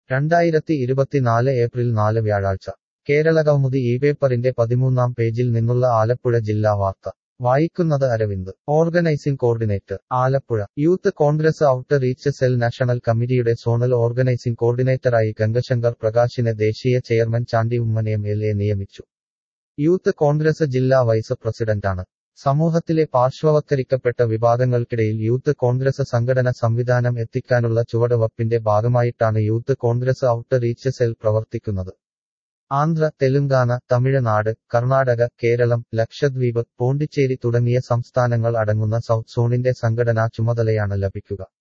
രണ്ടായിരത്തി ഇരുപത്തിനാല് ഏപ്രിൽ നാല് വ്യാഴാഴ്ച കേരളകൗമുദി ഈ പേപ്പറിന്റെ പതിമൂന്നാം പേജിൽ നിന്നുള്ള ആലപ്പുഴ ജില്ലാ വാർത്ത വായിക്കുന്നത് Aravind organising coordinator Alappuzha Youth Congress outreach cell national കമ്മിറ്റിയുടെ സോണൽ ഓർഗനൈസിംഗ് കോർഡിനേറ്ററായി ഗംഗശങ്കർ പ്രകാശിനെ ദേശീയ chairman Chandy Oommen M L A നിയമിച്ചു യൂത്ത് കോൺഗ്രസ് ജില്ലാ വൈസ് പ്രസിഡന്റാണ് സമൂഹത്തിലെ പാർശ്വവത്കരിക്കപ്പെട്ട വിഭാഗങ്ങൾക്കിടയിൽ യൂത്ത് കോൺഗ്രസ് സംഘടന സംവിധാനം എത്തിക്കാനുള്ള ചുവടുവപ്പിന്റെ ഭാഗമായിട്ടാണ് Youth Congress outreach cell പ്രവർത്തിക്കുന്നത് ആന്ധ്ര തെലുങ്കാന തമിഴ്നാട് കർണാടക കേരളം ലക്ഷദ്വീപ് പോണ്ടിച്ചേരി തുടങ്ങിയ സംസ്ഥാനങ്ങൾ അടങ്ങുന്ന സൗത്ത് സോണിന്റെ സംഘടനാ ചുമതലയാണ് ലഭിക്കുക